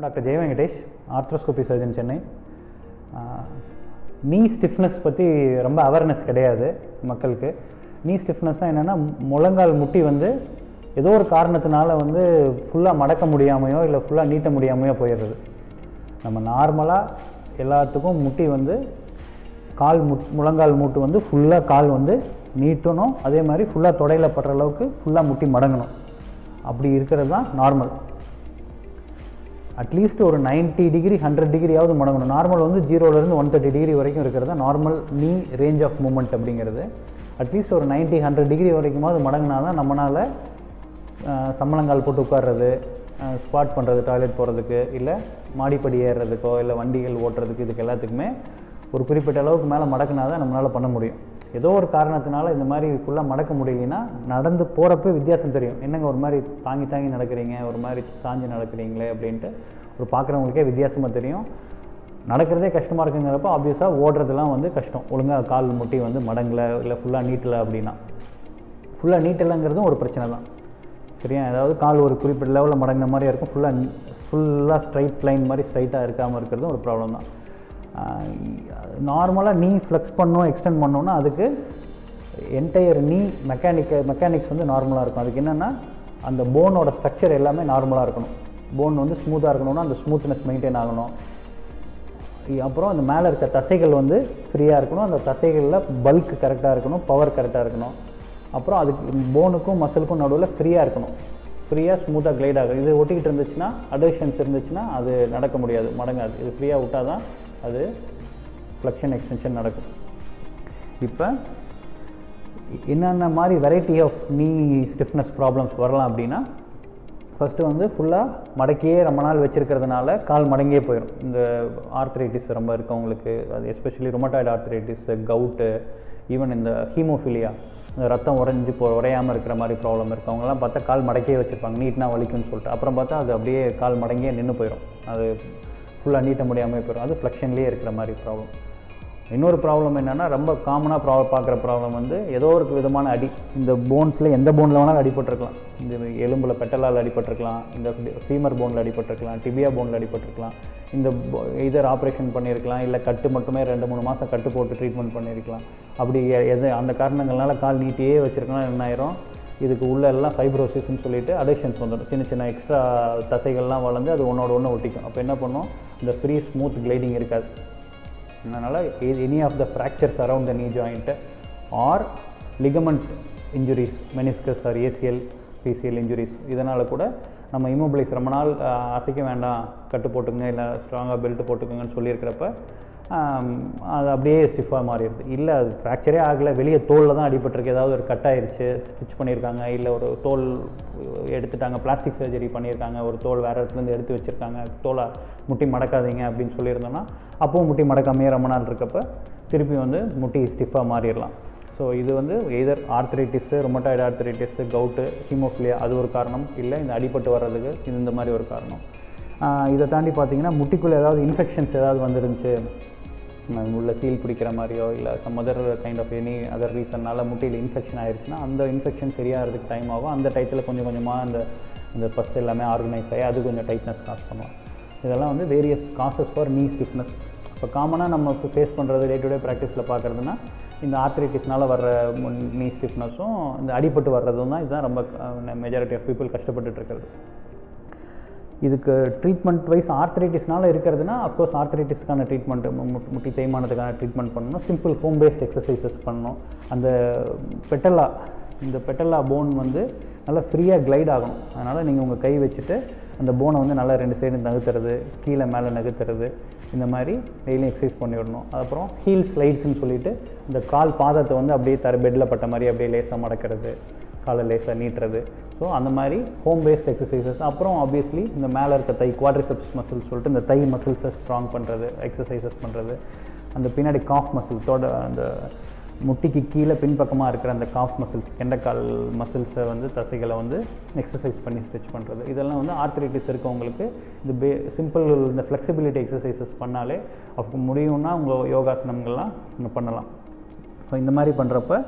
doctor ஜெய Venkatesh arthroscopy surgeon Chennai நீ stiffness பற்றி ரொம்ப அவேர்னஸ் கிடையாது மக்களுக்கு நீ ஸ்டிஃப்னஸ்னால் என்னென்னா முழங்கால் முட்டி வந்து ஏதோ ஒரு காரணத்தினால வந்து ஃபுல்லாக மடக்க முடியாமையோ இல்லை ஃபுல்லாக நீட்ட முடியாமையோ போயிடுறது நம்ம நார்மலாக எல்லாத்துக்கும் முட்டி வந்து கால் முட் முழங்கால் மூட்டு வந்து ஃபுல்லாக கால் வந்து நீட்டணும் அதே மாதிரி ஃபுல்லாக தொடையில் படுற அளவுக்கு ஃபுல்லாக முட்டி மடங்கணும் அப்படி இருக்கிறது தான் நார்மல் அட்லீஸ்ட் ஒரு 90 டிகிரி ஹண்ட்ரட் டிகிரியாவது மடங்கணும் நார்மல் வந்து ஜீரோலேருந்து ஒன் தேர்ட்டி டிகிரி வரைக்கும் இருக்கிறது தான் normal knee range of movement அப்படிங்கிறது அட்லீஸ்ட் ஒரு 90 ஹண்ட்ரட் டிகிரி வரைக்குமாவது மடங்கினா தான் நம்மளால் சம்மணங்கால் போட்டு உட்கார்றது ஸ்குவாட் பண்ணுறது டாய்லெட் போகிறதுக்கு இல்லை மாடிப்படி ஏறுறதுக்கோ இல்லை வண்டிகள் ஓட்டுறதுக்கு இதுக்கு எல்லாத்துக்குமே ஒரு குறிப்பிட்ட அளவுக்கு மேலே மடக்கினா தான் நம்மளால் பண்ண முடியும் ஏதோ ஒரு காரணத்தினால இந்த மாதிரி ஃபுல்லாக மடக்க முடியலன்னா நடந்து போகிறப்ப வித்தியாசம் தெரியும் என்னங்க ஒரு மாதிரி தாங்கி தாங்கி நடக்கிறீங்க ஒரு மாதிரி சாஞ்சு நடக்கிறீங்களே அப்படின்ட்டு ஒரு பார்க்குறவங்களுக்கே வித்தியாசமாக தெரியும் நடக்கிறதே கஷ்டமாக இருக்குங்கிறப்போ ஆப்வியஸாக ஓடுறதுலாம் வந்து கஷ்டம் ஒழுங்காக கால் முட்டி வந்து மடங்கலை இல்லை ஃபுல்லாக நீட்டலை அப்படின்னா ஃபுல்லாக நீட்டலைங்கிறதும் ஒரு பிரச்சனை தான் சரியா அதாவது கால் ஒரு குறிப்பிட்ட லெவலில் மடங்கின மாதிரியா இருக்கும் ஃபுல்லாக ஃபுல்லாக ஸ்ட்ரைட் லைன் மாதிரி ஸ்ட்ரைட்டாக இருக்காமல் இருக்கிறதும் ஒரு ப்ராப்ளம் தான் நார்மலாக நீ ஃப்ளெக்ஸ் பண்ணோம் எக்ஸ்டெண்ட் பண்ணோன்னா அதுக்கு என்டையர் நீ மெக்கானிக்க மெக்கானிக்ஸ் வந்து நார்மலாக இருக்கும் அதுக்கு என்னென்னா அந்த போனோட ஸ்ட்ரக்சர் எல்லாமே நார்மலாக இருக்கணும் போன் வந்து ஸ்மூத்தாக இருக்கணும்னா அந்த ஸ்மூத்னஸ் மெயின்டைன் ஆகணும் இ- அப்புறம் அந்த மேலே இருக்க தசைகள் வந்து ஃப்ரீயாக இருக்கணும் அந்த தசைகளில் பல்க் கரெக்டாக இருக்கணும் பவர் கரெக்டாக இருக்கணும் அப்புறம் அதுக்கு போனுக்கும் மசிலுக்கும் நடுவில் ஃப்ரீயாக இருக்கணும் ஃப்ரீயாக ஸ்மூத்தாக கிளைட் ஆகும் இது ஒட்டிக்கிட்டு இருந்துச்சுன்னா அடேஷன்ஸ் இருந்துச்சுன்னா அது நடக்க முடியாது மடங்காது இது ஃப்ரீயாக விட்டால் தான் அது ஃப்ளெக்ஷன் எக்ஸ்டென்ஷன் நடக்கும் இப்போ என்னென்ன மாதிரி variety of knee stiffness problems வரலாம் அப்படின்னா ஃபஸ்ட்டு வந்து ஃபுல்லாக மடக்கியே ரொம்ப நாள் வச்சிருக்கிறதுனால கால் மடங்கியே போயிடும் இந்த ஆர்த்ரைட்டிஸ் ரொம்ப இருக்கவங்களுக்கு அது especially rheumatoid arthritis gout even இந்த ஹீமோஃபிலியா இந்த ரத்தம் உறைஞ்சி போ உறையாமல் இருக்கிற மாதிரி ப்ராப்ளம் இருக்கவங்கலாம் பார்த்தா கால் மடக்கியே வச்சுருப்பாங்க நீட்னா வலிக்கும்னு சொல்லிட்டு அப்புறம் பார்த்தா அது அப்படியே கால் மடங்கியே நின்று போயிடும் அது ஃபுல்லாக நீட்ட முடியாமல் போயிடும் அது ஃப்ளெக்ஷன்லேயே இருக்கிற மாதிரி ப்ராப்ளம் இன்னொரு ப்ராப்ளம் என்னென்னா ரொம்ப காமனாக ப்ரா பார்க்குற ப்ராப்ளம் வந்து ஏதோ ஒரு விதமான அடி இந்த போன்ஸில் எந்த போனில் வேணாலும் அடிபட்டிருக்கலாம் இந்த எலும்பில் பெட்டலால் அடிபட்டிருக்கலாம் இந்த ஃபீமர் போனில் அடிபட்டிருக்கலாம் டிபியா போனில் அடிபட்டிருக்கலாம் இந்த இதர் ஆப்ரேஷன் பண்ணியிருக்கலாம் இல்லை கட்டு மட்டுமே ரெண்டு மூணு மாதம் கட்டு போட்டு ட்ரீட்மெண்ட் பண்ணியிருக்கலாம் அப்படி எ- எது அந்த காரணங்கள்னால கால் நீட்டியே வச்சிருக்கலாம் என்ன ஆயிரும் இதுக்கு உள்ள எல்லாம் ஃபைப்ரோசிஸ்ன்னு சொல்லிட்டு அடிஷன்ஸ் வந்துடும் சின்ன சின்ன எக்ஸ்ட்ரா தசைகள்லாம் வளர்ந்து அது ஒன்றோட ஒன்று ஒட்டிக்கும் அப்போ என்ன பண்ணும் இந்த ஃப்ரீ ஸ்மூத் கிளைடிங் இருக்காது அதனால் any of the fractures around the knee joint or ligament injuries meniscus or ACL PCL injuries இதனால் கூட நம்ம இம்மோபிளைஸ் ரொம்ப நாள் ஆஹ், அசைக்க வேண்டாம் கட்டு போட்டுங்க இல்லை ஸ்ட்ராங்காக பெல்ட் போட்டுக்கோங்கன்னு சொல்லியிருக்கிறப்ப ஆம், அது அப்படியே ஸ்டிஃபாக மாறிடுது இல்லை அது ஃப்ராக்சரே ஆகலை வெளியே தோலில் தான் அடிபட்டிருக்கு ஏதாவது ஒரு கட் ஆயிருச்சு ஸ்டிச் பண்ணியிருக்காங்க இல்லை ஒரு தோல் எடுத்துட்டாங்க பிளாஸ்டிக் சர்ஜரி பண்ணியிருக்காங்க ஒரு தோல் வேறு இடத்துலேருந்து எடுத்து வச்சுருக்காங்க தோலை முட்டி மடக்காதீங்க அப்படின்னு சொல்லியிருந்தோன்னா அப்போவும் முட்டி மடக்காமையே ரொம்ப நாள் இருக்கப்ப திருப்பி வந்து முட்டி ஸ்டிஃபாக மாறிடலாம் ஸோ இது வந்து எதர் ஆர்த்ரைட்டிஸு ரொமட்டாய்டு ஆர்த்ரைட்டிஸு கவுட்டு ஹீமோஃபிலியா அது ஒரு காரணம் இல்லை இந்த அடிபட்டு வர்றதுக்கு இது இந்த மாதிரி ஒரு காரணம் ஆஹ் இதை தாண்டி பார்த்தீங்கன்னா முட்டிக்குள்ளே ஏதாவது இன்ஃபெக்ஷன்ஸ் ஏதாவது வந்துருந்துச்சு அஹ் உள்ள சீல் பிடிக்கிற மாதிரியோ இல்லை some other kind of any other ரீசன்னால முட்டியில் இன்ஃபெக்ஷன் ஆயிருச்சுன்னா அந்த இன்ஃபெக்ஷன் சரியாகிறதுக்கு டைம் ஆகும் அந்த டயத்தில் கொஞ்சம் கொஞ்சமாக அந்த இந்த பஸ் எல்லாமே ஆர்கனைஸ் ஆகி அது கொஞ்சம் டைட்னஸ் காஸ் பண்ணும் இதெல்லாம் வந்து various causes for knee stiffness இப்போ காமனாக நம்ம இப்போ ஃபேஸ் பண்ணுறது டே டு டே ப்ராக்டிஸில் பார்க்குறதுனா இந்த ஆர்த்ரைட்டிஸ்னால வர்ற நீ ஸ்டிஃப்னஸும் இந்த அடிபட்டு வர்றதும் தான் இதுதான் ரொம்ப மெஜாரிட்டி ஆஃப் பீப்புள் கஷ்டப்பட்டுட்டு இருக்கிறது இதுக்கு ட்ரீட்மெண்ட் வைஸ் ஆர்த்ரைட்டிஸ்னால இருக்கிறதுனா அஃப்கோர்ஸ் ஆர்த்ரைட்டிஸ்க்கான ட்ரீட்மெண்ட் முட்டி தேய்மானத்துக்கான ட்ரீட்மெண்ட் பண்ணணும் சிம்பிள் ஹோம் பேஸ்ட் எக்ஸசைசஸ் பண்ணணும் அந்த பெட்டலா இந்த பெட்டலா போன் வந்து நல்லா ஃப்ரீயாக கிளைட் ஆகணும் அதனால் நீங்கள் உங்கள் கை வச்சுட்டு அந்த போனை வந்து நல்லா ரெண்டு சைடு நகர்த்துறது கீழே மேலே நகர்த்துறது இந்த மாதிரி டெய்லியும் எக்ஸசைஸ் பண்ணி விடணும் அப்புறம் ஹீல் ஸ்லைட்ஸ்னு சொல்லிட்டு இந்த கால் பாதத்தை வந்து அப்படியே தர பெட்டில் பட்ட மாதிரி அப்படியே லேசாக மடக்கிறது காலை லேசாக நீட்டுறது ஸோ அந்த மாதிரி ஹோம் பேஸ்ட் எக்ஸசைசஸ் அப்புறம் ஆப்வியஸ்லி இந்த மேலே இருக்க தை குவாட்ரிசெப்ஸ் மசில்ஸ் சொல்லிட்டு இந்த தை மசில்ஸை ஸ்ட்ராங் பண்ணுறது எக்ஸசைசஸ் பண்ணுறது அந்த பின்னாடி காஃப் மசில் தோட அந்த முட்டிக்கு கீழே பின்பக்கமாக இருக்கிற அந்த காஃப் மசில்ஸ் கெண்டைக்கால் மசில்ஸை வந்து தசைகளை வந்து எக்ஸசைஸ் பண்ணி ஸ்ட்ரெச் பண்ணுறது இதெல்லாம் வந்து ஆர்த்ரைட்டிஸ் இருக்கவங்களுக்கு இது பே சிம்பிள் இந்த ஃப்ளெக்சிபிலிட்டி எக்ஸசைசஸ் பண்ணாலே அவங்க முடியும்னா உங்கள் யோகாசனங்கள்லாம் நீங்கள் பண்ணலாம் ஸோ இந்த மாதிரி பண்ணுறப்ப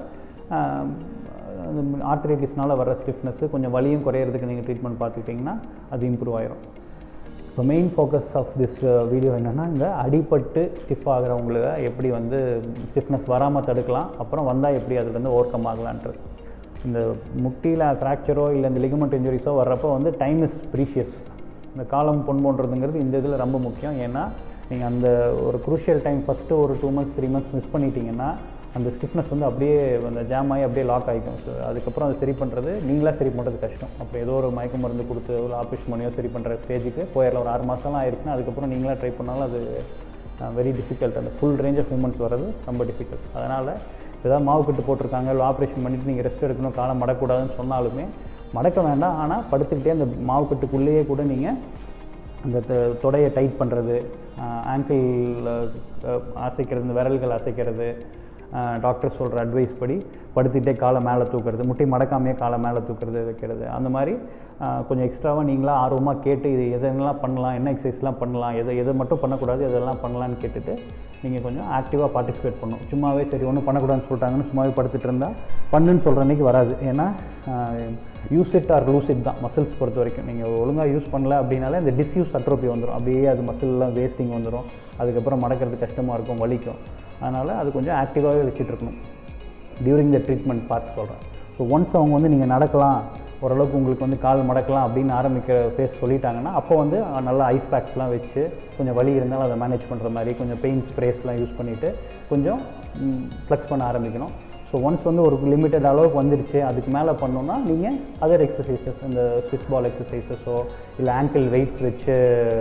ஆர்த்ரைட்டிஸ்னால வர ஸ்டிஃப்னஸ்ஸு கொஞ்சம் வலியும் குறையிறதுக்கு நீங்கள் ட்ரீட்மெண்ட் பார்த்துக்கிட்டிங்கன்னா அது இம்ப்ரூவ் ஆயிரும் இப்போ main focus of this video என்னென்னா இந்த அடிபட்டு ஸ்டிஃப் ஆகிறவங்களுக்கு எப்படி வந்து ஸ்டிஃப்னஸ் வராமல் தடுக்கலாம் அப்புறம் வந்தால் எப்படி அதுலேருந்து ஓவர் கம் ஆகலான்ட்டு இந்த முட்டியில் ஃப்ராக்சரோ இல்லை இந்த லிகமெண்ட் இன்ஜுரிஸோ வர்றப்போ வந்து டைம் இஸ் ப்ரீஷியஸ் இந்த காலம் பொன் போன்றதுங்கிறது இந்த இதில் ரொம்ப முக்கியம் ஏன்னா நீங்கள் அந்த ஒரு குரூஷியல் டைம் ஃபஸ்ட்டு ஒரு two months three months miss பண்ணிட்டீங்கன்னா அந்த ஸ்டிஃப்னஸ் வந்து அப்படியே அந்த ஜாம் ஆகி அப்படியே லாக் ஆகிக்கும் ஸோ அதுக்கப்புறம் அதை சரி பண்ணுறது நீங்களாக சரி பண்ணுறது கஷ்டம் அப்புறம் ஏதோ ஒரு மயக்க மருந்து கொடுத்து ஒரு ஆப்ரேஷன் பண்ணியோ சரி பண்ணுற ஸ்டேஜுக்கு போயிடல ஒரு ஆறு மாதம்லாம் ஆயிடுச்சுன்னா அதுக்கப்புறம் நீங்களாக ட்ரை பண்ணாலும் அது வெரி டிஃபிகல்ட் அந்த ஃபுல் ரேஞ்ச் ஆஃப் மூமெண்ட்ஸ் வர்றது ரொம்ப டிஃபிகல்ட் அதனால் ஏதாவது மாவு கட்டு போட்டிருக்காங்க இல்லை ஆப்ரேஷன் பண்ணிவிட்டு நீங்கள் ரெஸ்ட் எடுக்கணும் காலம் மடக்கூடாதுன்னு சொன்னாலுமே மடக்க வேண்டாம் ஆனால் படுத்துக்கிட்டே அந்த மாவு கட்டுக்குள்ளேயே கூட நீங்கள் அந்த த- தொடையை டைட் பண்ணுறது ஆங்கிள் அசைக்கிறது இந்த விரல்கள் அசைக்கிறது டாக்டர் சொல்கிற அட்வைஸ் படி படுத்துக்கிட்டே காலை மேலே தூக்குறது முட்டி மடக்காமையே காலை மேலே தூக்குறது வைக்கிறது அந்த மாதிரி ஆஹ், கொஞ்சம் எக்ஸ்ட்ராவாக நீங்களாக ஆர்வமாக கேட்டு இது எதெல்லாம் பண்ணலாம் என்ன எக்ஸசைஸ்லாம் பண்ணலாம் எதை எதை மட்டும் பண்ணக்கூடாது எதெல்லாம் பண்ணலான்னு கேட்டுட்டு நீங்கள் கொஞ்சம் ஆக்டிவாக பார்ட்டிசிபேட் பண்ணணும் சும்மாவே சரி ஒன்றும் பண்ணக்கூடாதுன்னு சொல்லிட்டாங்கன்னு சும்மாவே படுத்துட்டு இருந்தால் பண்ணுன்னு சொல்கிற அன்றைக்கி வராது ஏன்னா use it or lose it தான் மசில்ஸ் பொறுத்த வரைக்கும் நீங்கள் ஒழுங்காக யூஸ் பண்ணல அப்படின்னாலே அந்த டிஸ்யூஸ் அட்ரோபி வந்துடும் அப்படியே அது மசில்லாம் வேஸ்டிங் வந்துடும் அதுக்கப்புறம் மடக்கிறது கஷ்டமாக இருக்கும் வலிக்கும் அதனால் அது கொஞ்சம் ஆக்டிவாகவே வச்சுட்டு இருக்கணும் டியூரிங் த ட்ரீட்மெண்ட் பார்ட் சொல்கிறேன் ஸோ ஒன்ஸ் அவங்க வந்து நீங்கள் நடக்கலாம் ஓரளவுக்கு உங்களுக்கு வந்து கால் மடக்கலாம் அப்படின்னு ஆரம்பிக்கிற ஃபேஸ் சொல்லிட்டாங்கன்னா அப்போ வந்து அஹ், நல்லா ஐஸ் பேக்ஸ்லாம் வச்சு கொஞ்சம் வலி இருந்தாலும் அதை மேனேஜ் பண்ணுற மாதிரி கொஞ்சம் பெயின் ஸ்ப்ரேஸ்லாம் யூஸ் பண்ணிவிட்டு கொஞ்சம் ஃப்ளெக்ஸ் பண்ண ஆரம்பிக்கணும் ஸோ ஒன்ஸ் வந்து ஒரு லிமிட்டட் அளவுக்கு வந்துருச்சு அதுக்கு மேலே பண்ணோன்னா நீங்கள் அதர் எக்ஸசைசஸ் இந்த ஸ்விஸ் பால் எக்ஸசைசஸோ இல்லை ஆங்கிள் வெயிட்ஸ் வச்சு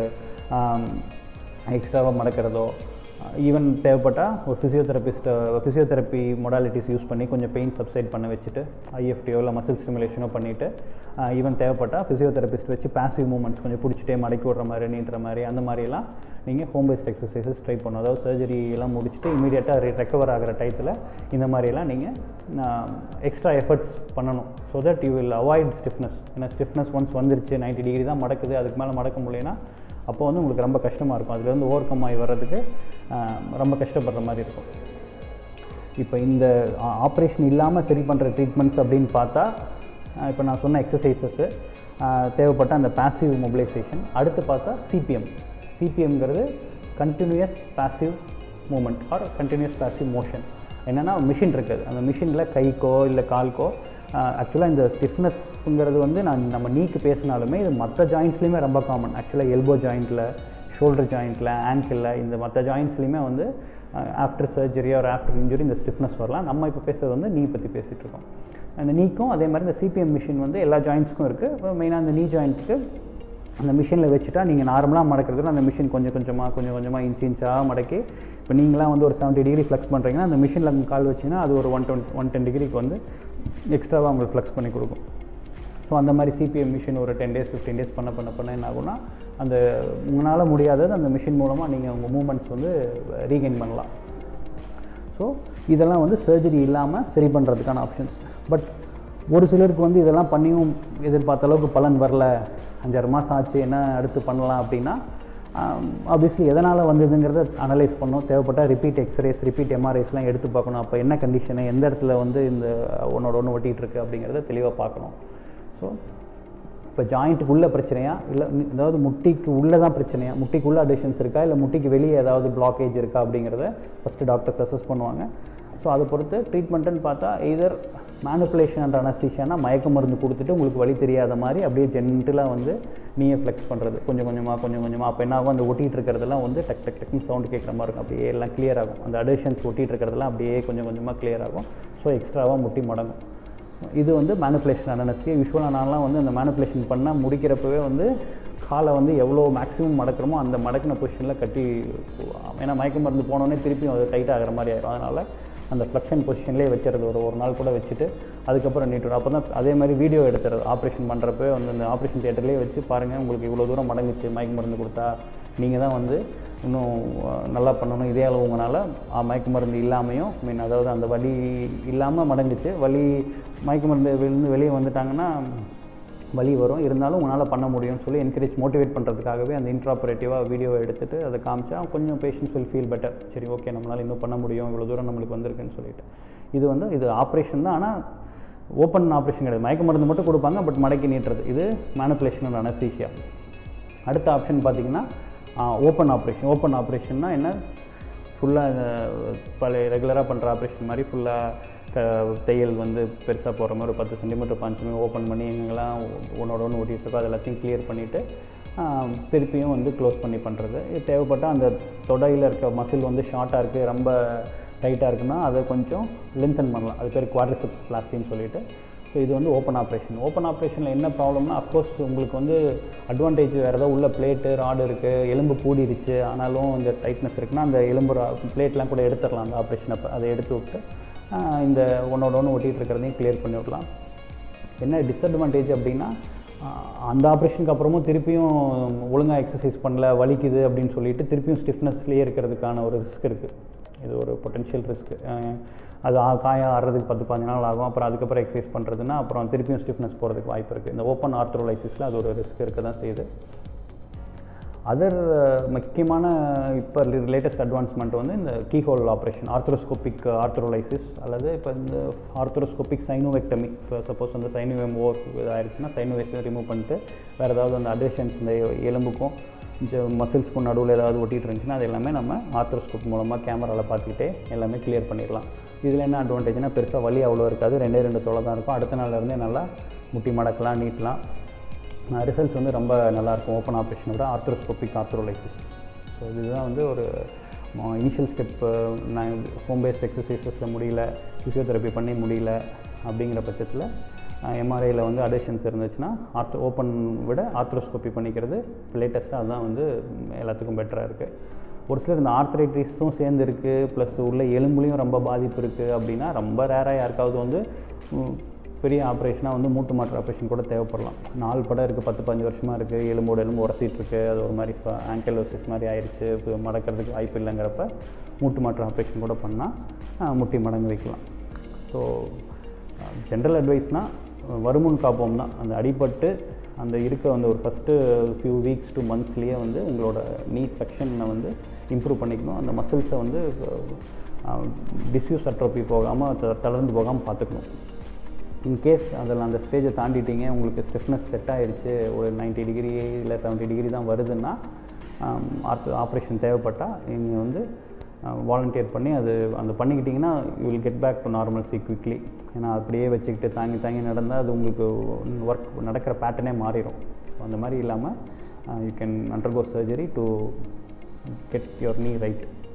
எக்ஸ்ட்ராவாக மடக்கிறதோ ஈவன் தேவைப்பட்டால் ஒரு ஃபிசியோதெரபிஸ்ட்டை ஃபிசியோதெரப்பி மொடாலிட்டிஸ் யூஸ் பண்ணி கொஞ்சம் பெயின் சப்சைட் பண்ண வச்சுட்டு ஐஎஃப்டியோ இல்லை மசில் ஸ்டிமுலேஷனோ பண்ணிவிட்டு ஈவன் தேவைப்பட்டால் ஃபிசியோதெரபிஸ்ட் வச்சு பாசிவ் மூமெண்ட்ஸ் கொஞ்சம் பிடிச்சிட்டே மடக்கி விடுற மாதிரி நீட்டுற மாதிரி அந்த மாதிரிலாம் நீங்கள் ஹோம் பேஸ்ட் எக்ஸசைசஸ் ட்ரை பண்ணணும் அதாவது சர்ஜரி எல்லாம் முடிச்சுட்டு இமீடியட்டாக ரெக்கவர் ஆகிற டயத்தில் இந்த மாதிரியெல்லாம் நீங்கள் எக்ஸ்ட்ரா எஃபர்ட்ஸ் பண்ணணும் so that you will avoid stiffness ஏன்னா ஸ்டிஃப்னஸ் ஒன்ஸ் வந்துருச்சு 90 டிகிரி தான் மடக்குது அதுக்கு மேலே மடக்க முடியலனா அப்போ வந்து உங்களுக்கு ரொம்ப கஷ்டமாக இருக்கும் அதுலேருந்து ஓவர் கம் ஆகி வர்றதுக்கு ஆஹ், ரொம்ப கஷ்டப்படுற மாதிரி இருக்கும் இப்போ இந்த ஆப்ரேஷன் இல்லாமல் சரி பண்ணுற ட்ரீட்மெண்ட்ஸ் அப்படின்னு பார்த்தா இப்போ நான் சொன்ன எக்ஸசைசஸ்ஸு தேவைப்பட்ட அந்த பாசிவ் மொபிலைசேஷன் அடுத்து பார்த்தா சிபிஎம் சிபிஎம்ங்கிறது continuous passive movement or continuous passive motion என்னென்னா மிஷின் இருக்குது அந்த மிஷினில் கைக்கோ இல்லை கால்க்கோ ஆக்சுவலாக இந்த ஸ்டிஃப்னஸ்ங்கிறது வந்து நான் நம்ம நீக்கு பேசினாலுமே இது மற்ற ஜாயின்ஸ்லையுமே ரொம்ப காமன் ஆக்சுவலாக எல்போ ஜாயிண்ட்டில் ஷோல்டர் ஜாயிண்ட்டில் ஆங்கிளில் இந்த மற்ற ஜாயின்ஸ்லையுமே வந்து after surgery or after injury இந்த ஸ்டிஃப்னஸ் வரலாம் நம்ம இப்போ பேசுறது வந்து நீ பற்றி பேசிகிட்டு இருக்கோம் அந்த நீக்கும் அதே மாதிரி இந்த சிபிஎம் மிஷின் வந்து எல்லா ஜாயின்ட்ஸ்க்கும் இருக்குது மெயினாக அந்த நீ ஜாயிண்ட்டுக்கு அந்த மிஷினில் வச்சுட்டா நீங்கள் நார்மலாக மடக்கிறதுல அந்த மிஷின் கொஞ்சம் கொஞ்சமாக கொஞ்சம் கொஞ்சமாக இன்ச் இன்ச்சாக மடக்கி இப்போ நீங்களாம் வந்து ஒரு 70 டிகிரி ஃப்ளெக்ஸ் பண்ணுறீங்கன்னா அந்த மிஷினில் கால் வச்சிங்கன்னா அது ஒரு ஒன் டுவெண்ட்டி ஒன் டென் டிகிரிக்கு வந்து எக்ஸ்ட்ராவாக உங்களுக்கு ஃப்ளெக்ஸ் பண்ணி கொடுக்கும் ஸோ அந்த மாதிரி சிபிஎம் மிஷின் ஒரு டென் டேஸ் ஃபிஃப்டீன் டேஸ் பண்ண பண்ண பண்ண என்ன ஆகும்னா அந்த உங்களால் முடியாதது அந்த மிஷின் மூலமாக நீங்கள் உங்கள் மூமெண்ட்ஸ் வந்து ரீகெயின் பண்ணலாம் ஸோ இதெல்லாம் வந்து சர்ஜரி இல்லாமல் சரி பண்ணுறதுக்கான ஆப்ஷன்ஸ் பட் ஒரு சிலருக்கு வந்து இதெல்லாம் பண்ணியும் எதிர்பார்த்த அளவுக்கு பலன் வரல அஞ்சாறு மாதம் ஆச்சு என்ன அடுத்து பண்ணலாம் அப்படின்னா ஆப்வியஸ்லி எதனால் வந்ததுங்கிறத அனலைஸ் பண்ணணும் தேவைப்பட்டால் ரிப்பீட் எக்ஸ்ரேஸ் ரிப்பீட் எம்ஆர்ஐஸ்லாம் எடுத்து பார்க்கணும் அப்போ என்ன கண்டிஷனு எந்த இடத்துல வந்து இந்த ஒன்னோட ஒன்று ஒட்டிகிட்டு இருக்கு அப்படிங்கிறத தெளிவாக பார்க்கணும் ஸோ இப்போ ஜாயிண்ட்டுக்குள்ள பிரச்சனையா இல்லை அதாவது முட்டிக்கு உள்ளே தான் பிரச்சனையா முட்டிக்குள்ள அடிஷன்ஸ் இருக்கா இல்லை முட்டிக்கு வெளியே ஏதாவது பிளாக்கேஜ் இருக்கா அப்படிங்கிறத ஃபஸ்ட்டு டாக்டர்ஸ் அசஸ் பண்ணுவாங்க ஸோ அதை பொறுத்து ட்ரீட்மெண்ட்டுன்னு பார்த்தா எய்தர் மேனுப்புலேஷன் அண்ட் அனஸ்தீஷியானா மயக்க மருந்து கொடுத்துட்டு உங்களுக்கு வலி தெரியாத மாதிரி அப்படியே ஜென்டிலாக வந்து நீயே ஃப்ளெக்ஸ் பண்ணுறது கொஞ்சம் கொஞ்சமாக கொஞ்சம் கொஞ்சமாக அப்போ என்ன ஆகும் அந்த ஒட்டிகிட்டு இருக்கிறதெல்லாம் வந்து டக் டக் டக்னு சவுண்ட் கேட்குற மாதிரி இருக்கும் அப்படியே எல்லாம் clear ஆகும் அந்த அடிஷன்ஸ் ஒட்டிகிட்டு இருக்கிறதெல்லாம் அப்படியே கொஞ்சம் கொஞ்சமாக clear ஆகும் ஸோ எக்ஸ்ட்ராவாக முட்டி மடங்கும் இது வந்து மேனுப்புலேஷன் அனஸ்தி யூஸ்வலாக நான்லாம் வந்து அந்த மேனுப்புலேஷன் பண்ணால் முடிக்கிறப்பவே வந்து காலை வந்து எவ்வளோ மேக்ஸிமம் மடக்கிறோமோ அந்த மடக்கின பொசிஷனில் கட்டி ஏன்னா மயக்க மருந்து போனோடனே திருப்பி அது டைட் ஆகிற மாதிரி ஆயிடும் அதனால் அந்த ஃப்ளெக்ஷன் பொசிஷன்லேயே வச்சுறது ஒரு ஒரு நாள் கூட வச்சுட்டு அதுக்கப்புறம் நீட்டு அப்போ தான் அதே மாதிரி வீடியோ எடுத்துறது ஆப்ரேஷன் பண்ணுறப்ப வந்து அந்த ஆப்ரேஷன் தியேட்டர்லேயே வச்சு பாருங்கள் உங்களுக்கு இவ்வளோ தூரம் மடங்குச்சு மயக்க மருந்து கொடுத்தா நீங்கள் தான் வந்து இன்னும் அஹ், நல்லா பண்ணணும் இதே அளவு உங்களால் மயக்க மருந்து இல்லாமையும் மீன் அதாவது அந்த வலி இல்லாமல் மடங்குச்சு வலி மயக்க மருந்து விழுந்து வெளியே வந்துட்டாங்கன்னா வலி வரும் இருந்தாலும் உங்களால் பண்ண முடியும்னு சொல்லி என்கரேஜ் மோட்டிவேட் பண்ணுறதுக்காகவே அந்த இன்ட்ராபரேட்டிவாக வீடியோவை எடுத்துட்டு அதை காமிச்சா கொஞ்சம் பேஷண்ட்ஸ் வில் ஃபீல் பெட்டர் சரி ஓகே நம்மளால் இன்னும் பண்ண முடியும் இவ்வளோ தூரம் நம்மளுக்கு வந்திருக்குன்னு சொல்லிட்டு இது வந்து இது ஆப்ரேஷன் தான் ஆனால் ஓப்பன் ஆப்ரேஷன் கிடையாது மயக்க மருந்து மட்டும் கொடுப்பாங்க பட் மடக்கி நீட்டுறது இது மேனுப்புலேஷன் அண்ட் அனஸ்தீஷியா அடுத்த ஆப்ஷன் பார்த்தீங்கன்னா ஓப்பன் ஆப்ரேஷன் ஓப்பன் ஆப்ரேஷன்னா என்ன ஃபுல்லாக பழைய ரெகுலராக பண்ணுற ஆப்ரேஷன் மாதிரி ஃபுல்லாக க தையல் வந்து பெருசாக போடுற மாதிரி ஒரு பத்து சென்டிமீட்டர் பாஞ்சு சென்டிமீட்டர் ஓப்பன் பண்ணி எங்கெல்லாம் ஒன்றோட ஒன்று ஓட்டிகிட்டு இருக்கோ அது எல்லாத்தையும் கிளியர் பண்ணிவிட்டு திருப்பியும் வந்து க்ளோஸ் பண்ணி பண்ணுறது இது தேவைப்பட்டால் அந்த தொடையில் இருக்க மசில் வந்து ஷார்ட்டாக இருக்குது ரொம்ப டைட்டாக இருக்குன்னா அதை கொஞ்சம் லென்த்தன் பண்ணலாம் அது பேர் குவாட்ரிசெப்ஸ் பிளாஸ்டின்னு சொல்லிட்டு ஸோ இது வந்து ஓப்பன் ஆப்ரேஷன் ஓப்பன் ஆப்ரேஷனில் என்ன ப்ராப்ளம்னா அஃப்கோர்ஸ் உங்களுக்கு வந்து அட்வான்டேஜ் வேறு ஏதாவது உள்ள பிளேட்டு ராடு இருக்குது எலும்பு கூடிருச்சு ஆனாலும் இந்த டைட்னஸ் இருக்குன்னா அந்த எலும்பு பிளேட்லாம் கூட எடுத்துடலாம் அந்த ஆப்ரேஷன் அப்போ அதை எடுத்து விட்டு ஆஹ் இந்த ஒன்றோட ஒன்று ஒட்டிகிட்டு இருக்கிறதையும் கிளியர் பண்ணி விடலாம் என்ன டிஸ்அட்வான்டேஜ் அப்படின்னா ஆஹ் அந்த ஆப்ரேஷனுக்கு அப்புறமும் திருப்பியும் ஒழுங்காக எக்ஸசைஸ் பண்ணல வலிக்குது அப்படின்னு சொல்லிட்டு திருப்பியும் ஸ்டிஃப்னஸ்லேயே இருக்கிறதுக்கான ஒரு ரிஸ்க் இருக்குது இது ஒரு பொட்டென்ஷியல் ரிஸ்க் அது ஆ- காயம் ஆடுறதுக்கு பத்து பதினஞ்சு நாள் ஆகும் அப்புறம் அதுக்கப்புறம் எக்ஸசைஸ் பண்ணுறதுன்னா அப்புறம் திருப்பியும் ஸ்டிஃப்னஸ் போகிறதுக்கு வாய்ப்பு இருக்குது இந்த ஓப்பன் ஆர்த்ரோலைசிஸில் அது ஒரு ரிஸ்க் இருக்க தான் செய்யுது அதர் முக்கியமான இப்போ லேட்டஸ்ட் அட்வான்ஸ்மெண்ட் வந்து இந்த கீஹோல் ஆப்ரேஷன் ஆர்த்ரோஸ்கோபிக் ஆர்த்ரோலைசிஸ் அல்லது இப்போ இந்த ஆர்த்ரோஸ்கோபிக் சைனோவெக்டமி இப்போ சப்போஸ் அந்த சைனோவேம் ஓவர் இதாயிருச்சுன்னா சைனோவேஷன் ரிமூவ் பண்ணிட்டு வேறு ஏதாவது அந்த அட்ரேஷன்ஸ் இந்த எலும்புக்கும் மசில்ஸ்க்கும் நடுவில் ஏதாவது ஒட்டிட்டு இருந்துச்சுன்னா அது எல்லாமே நம்ம ஆர்த்ரோஸ்கோப் மூலமாக கேமராவில் பார்த்துக்கிட்டே எல்லாமே கிளியர் பண்ணிடலாம் இதில் என்ன அட்வான்டேஜ்னா பெருசாக வலி அவ்வளோ இருக்காது ரெண்டே ரெண்டு தொலை தான் இருக்கும் அடுத்த நாள்ல இருந்தே நல்லா முட்டி மடக்கலாம் நீட்டலாம் ரிசல்ட்ஸ் வந்து ரொம்ப நல்லாயிருக்கும் ஓப்பன் ஆப்ரேஷனை விட ஆர்த்ரோஸ்கோபிக் ஆர்த்ரோலைசிஸ் ஸோ இதுதான் வந்து ஒரு இனிஷியல் ஸ்டெப்பு நான் ஹோம் பேஸ்ட் எக்ஸசைசஸில் முடியல ஃபிசியோதெரப்பி பண்ணி முடியல அப்படிங்கிற பட்சத்தில் எம்ஆர்ஐயில் வந்து அடேஷன்ஸ் இருந்துச்சுன்னா ஆர்த்தோ ஓப்பன் விட ஆர்த்ரோஸ்கோப்பி பண்ணிக்கிறது லேட்டஸ்ட்டாக அதுதான் வந்து எல்லாத்துக்கும் பெட்டராக இருக்குது ஒரு சிலர் இந்த ஆர்த்ரைட்டிஸும் சேர்ந்து இருக்குது ப்ளஸ் உள்ள எலும்புலையும் ரொம்ப பாதிப்பு இருக்குது அப்படின்னா ரொம்ப ரேராக யாருக்காவது வந்து ம், பெரிய ஆப்ரேஷனாக வந்து மூட்டு மாற்று ஆப்ரேஷன் கூட தேவைப்படலாம் நாலு படம் இருக்குது பத்து பதினஞ்சு வருஷமாக இருக்குது எலும்போட எலும்பு உரசிட்டு இருக்கு அது ஒரு மாதிரி இப்போ ஆங்கலோசிஸ் மாதிரி ஆயிடுச்சு இப்போ மடக்கிறதுக்கு வாய்ப்பு இல்லைங்கிறப்ப மூட்டு மாற்று ஆப்ரேஷன் கூட பண்ணால் முட்டி மடங்கு வைக்கலாம் ஸோ ஜென்ரல் அட்வைஸ்னால் வருமுன் காப்போம் தான் அந்த அடிபட்டு அந்த இருக்க வந்து ஒரு ஃபஸ்ட்டு ஃபியூ வீக்ஸ் டு மந்த்ஸ்லேயே வந்து உங்களோட நீ ஃபெக்ஷனை வந்து இம்ப்ரூவ் பண்ணிக்கணும் அந்த மசில்ஸை வந்து டிஸ்யூஸ் அட்ரோபி போகாமல் தளர்ந்து போகாமல் பார்த்துக்கணும் இன்கேஸ் அதில் அந்த ஸ்டேஜை தாண்டிட்டீங்க உங்களுக்கு ஸ்டிஃப்னஸ் செட் ஆயிடுச்சு ஒரு 90 டிகிரி இல்லை 70 டிகிரி தான் வருதுன்னா ஆர்த் ஆப்ரேஷன் தேவைப்பட்டால் நீங்கள் வந்து வாலண்டியர் பண்ணி அது அந்த பண்ணிக்கிட்டிங்கன்னா you will get back to normalcy quickly ஏன்னா அப்படியே வச்சுக்கிட்டு தாங்கி தாங்கி நடந்தால் அது உங்களுக்கு ஒர்க் நடக்கிற பேட்டர்னே மாறிடும் ஸோ அந்த மாதிரி இல்லாமல் you can undergo surgery to get your knee right